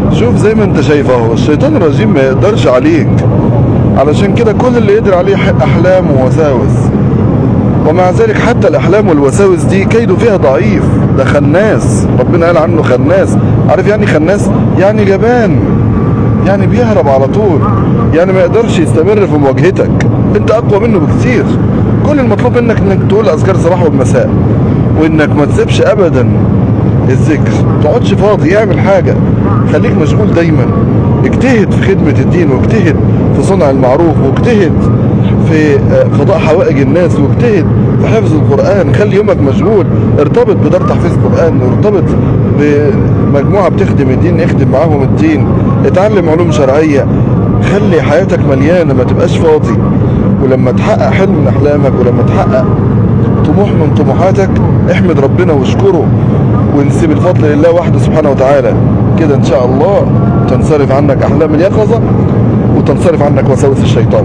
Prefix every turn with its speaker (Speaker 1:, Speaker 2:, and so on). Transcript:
Speaker 1: شوف زي ما انت شايف اهو الشيطان الرجيم ما يقدرش عليك علشان كده كل اللي يقدر عليه ح- احلام ووساوس ومع ذلك حتى الاحلام والوساوس دي كيده فيها ضعيف ده خناس ربنا قال عنه خناس عارف يعني خناس يعني جبان يعني بيهرب على طول يعني ما يقدرش يستمر في مواجهتك انت اقوى منه بكتير كل المطلوب منك انك تقول اذكار الصباح والمساء وانك ما تسيبش ابدا الذكر ما تقعدش فاضي اعمل حاجه خليك مشغول دايما اجتهد في خدمه الدين واجتهد في صنع المعروف واجتهد في آه، قضاء حوائج الناس واجتهد في حفظ القرآن خلي يومك مشغول ارتبط بدار تحفيظ القرآن ارتبط بمجموعة بتخدم الدين اخدم معاهم الدين اتعلم علوم شرعية خلي حياتك مليانة ما تبقاش فاضي ولما تحقق حلم من أحلامك ولما تحقق طموح من طموحاتك احمد ربنا واشكره ونسيب الفضل لله وحده سبحانه وتعالى كده ان شاء الله تنصرف عنك احلام اليقظة وتنصرف عنك وساوس الشيطان